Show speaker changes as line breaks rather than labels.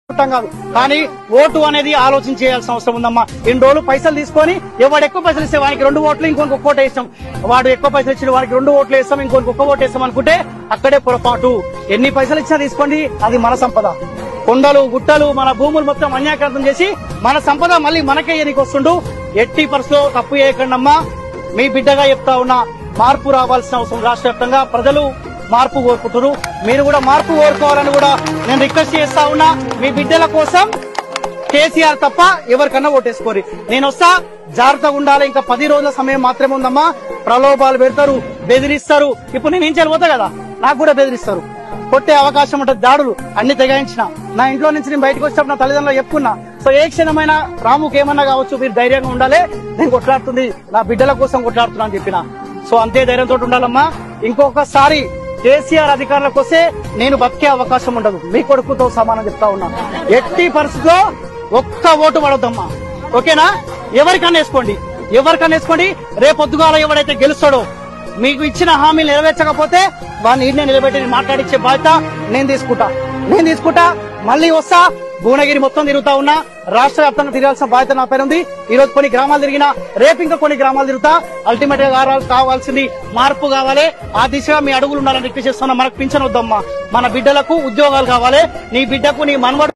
అనుకుంటాం కాదు కానీ ఓటు అనేది ఆలోచన చేయాల్సిన అవసరం ఉందమ్మా ఇన్ని రోజులు పైసలు తీసుకొని ఎవడు ఎక్కువ పైసలు ఇస్తే వానికి రెండు ఓట్లు ఇంకొక ఒక్క ఓటు వేస్తాం వాడు ఎక్కువ పైసలు ఇచ్చిన వానికి రెండు ఓట్లు వేస్తాం ఇంకొక ఒక్క ఓటు వేస్తాం అనుకుంటే అక్కడే పొరపాటు ఎన్ని పైసలు ఇచ్చినా తీసుకోండి అది మన సంపద కొండలు గుట్టలు మన భూములు మొత్తం అన్యాక్రాంతం చేసి మన సంపద మళ్ళీ మనకే ఎనికి వస్తుండు ఎట్టి పరిస్థితిలో తప్పు చేయకండమ్మా మీ బిడ్డగా చెప్తా ఉన్నా మార్పు రావాల్సిన అవసరం రాష్ట్ర వ్యాప్తంగా ప్రజలు మార్పు కోరుకుంటున్నారు మీరు కూడా మార్పు కోరుకోవాలని కూడా నేను రిక్వెస్ట్ చేస్తా ఉన్నా మీ బిడ్డల కోసం కేసీఆర్ తప్ప ఎవరికన్నా ఓటేసుకోరి నేను వస్తా జాగ్రత్తగా ఉండాలి ఇంకా పది రోజుల సమయం మాత్రమే ఉందమ్మా ప్రలోభాలు పెడతారు బెదిరిస్తారు ఇప్పుడు నేను ఏం చేయబోతా కదా నాకు కూడా బెదిరిస్తారు కొట్టే అవకాశం ఉంటుంది దాడులు అన్ని తెగాయించిన నా ఇంట్లో నుంచి నేను బయటకు వచ్చినప్పుడు నా తల్లిదండ్రులు చెప్పుకున్నా సో ఏ క్షణమైనా రాముకి ఏమన్నా కావచ్చు మీరు ధైర్యంగా ఉండాలి నేను కొట్లాడుతుంది నా బిడ్డల కోసం కొట్లాడుతున్నా అని చెప్పిన సో అంతే ధైర్యంతో ఉండాలమ్మా ఇంకొకసారి కేసీఆర్ అధికారులకు వస్తే నేను బతికే అవకాశం ఉండదు మీ కొడుకుతో సమానం చెప్తా ఉన్నా ఎట్టి పరిస్థితిలో ఒక్క ఓటు పడొద్దమ్మా ఓకేనా ఎవరికన్నా వేసుకోండి ఎవరికన్నా వేసుకోండి రేపొద్దుగాల ఎవడైతే గెలుస్తాడో మీకు ఇచ్చిన హామీలు నెరవేర్చకపోతే వాడిని ఈడనే నిలబెట్టి మాట్లాడించే బాధ్యత నేను తీసుకుంటా నేను తీసుకుంటా మళ్ళీ వస్తా భువనగిరి మొత్తం తిరుగుతా ఉన్నా రాష్ట్ర వ్యాప్తంగా తిరగాల్సిన బాధ్యత నా పైన ఉంది ఈ రోజు కొన్ని గ్రామాలు తిరిగినా రేపు ఇంకా కొన్ని గ్రామాలు తిరుగుతా అల్టిమేట్ గా కావాలి- కావాల్సింది మార్పు కావాలి ఆ దిశగా మీ అడుగులు ఉండాలని రిక్వెస్ట్ చేస్తున్నా మనకు పింఛన్ వద్దమ్మా మన బిడ్డలకు ఉద్యోగాలు కావాలి నీ బిడ్డకు నీ మనవడు